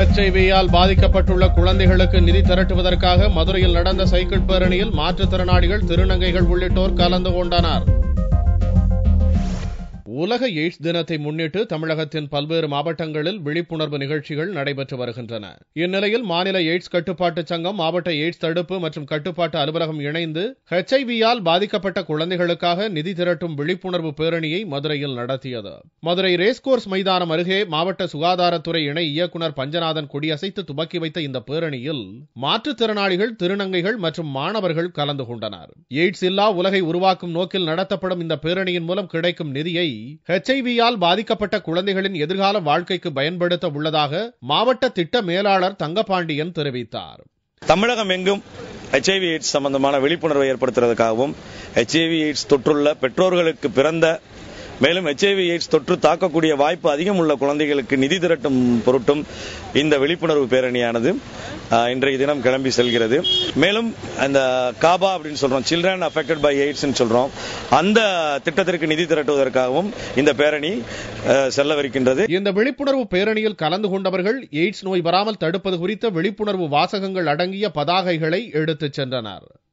எச்ஐவியால் பாதிக்கப்பட்டுள்ள குழந்தைகளுக்கு நிதி திரட்டுவதற்காக மதுரையில் நடந்த சைக்கிள் பேரணியில் மாற்றுத்திறனாளிகள் திருநங்கைகள் உள்ளிட்டோர் கலந்து கொண்டனர் உலக எய்ட்ஸ் தினத்தை முன்னிட்டு தமிழகத்தின் பல்வேறு மாவட்டங்களில் விழிப்புணர்வு நிகழ்ச்சிகள் நடைபெற்று வருகின்றன இந்நிலையில் மாநில எய்ட்ஸ் கட்டுப்பாட்டு சங்கம் மாவட்ட எய்ட்ஸ் தடுப்பு மற்றும் கட்டுப்பாட்டு அலுவலகம் இணைந்து ஹெச்ஐவியால் பாதிக்கப்பட்ட குழந்தைகளுக்காக நிதி திரட்டும் விழிப்புணர்வு பேரணியை மதுரையில் நடத்தியது மதுரை ரேஸ்கோர்ஸ் மைதானம் அருகே மாவட்ட சுகாதாரத்துறை இணை இயக்குநர் பஞ்சநாதன் கொடியசைத்து துவக்கி வைத்த இந்த பேரணியில் மாற்றுத்திறனாளிகள் திருநங்கைகள் மற்றும் மாணவர்கள் கலந்து கொண்டனர் எய்ட்ஸ் இல்லா உலகை உருவாக்கும் நோக்கில் நடத்தப்படும் இந்த பேரணியின் மூலம் கிடைக்கும் நிதியை ஹெச்ஐவியால் பாதிக்கப்பட்ட குழந்தைகளின் எதிர்கால வாழ்க்கைக்கு பயன்படுத்த உள்ளதாக மாவட்ட திட்ட மேலாளர் தங்கபாண்டியன் தெரிவித்தார் தமிழகம் எங்கும் ஹெச்ஐவி எய்ட்ஸ் சம்பந்தமான விழிப்புணர்வை ஏற்படுத்துறதுக்காகவும் ஹெச்ஐவி எய்ட்ஸ் தொற்றுள்ள பெற்றோர்களுக்கு பிறந்த மேலும் ஹெச்ஐவி எய்ட்ஸ் தொற்று தாக்கக்கூடிய வாய்ப்பு அதிகம் உள்ள குழந்தைகளுக்கு நிதி திரட்டும் பொருட்டும் இந்த விழிப்புணர்வு பேரணியானது ஆஹ், இன்றைய தினம் கிளம்பி செல்கிறது மேலும் அந்த காபா அப்படின்னு சொல்றோம் சில்ட்ரன் அஃபெக்டட் பை எய்ட்ஸ் சொல்றோம் அந்த திட்டத்திற்கு நிதி திரட்டுவதற்காகவும் இந்த பேரணி ஆஹ், செல்லவிருக்கின்றது இந்த விழிப்புணர்வு பேரணியில் கலந்து கொண்டவர்கள் எய்ட்ஸ் நோய் வராமல் தடுப்பது குறித்த விழிப்புணர்வு வாசகங்கள் அடங்கிய பதாகைகளை எடுத்துச் சென்றனர்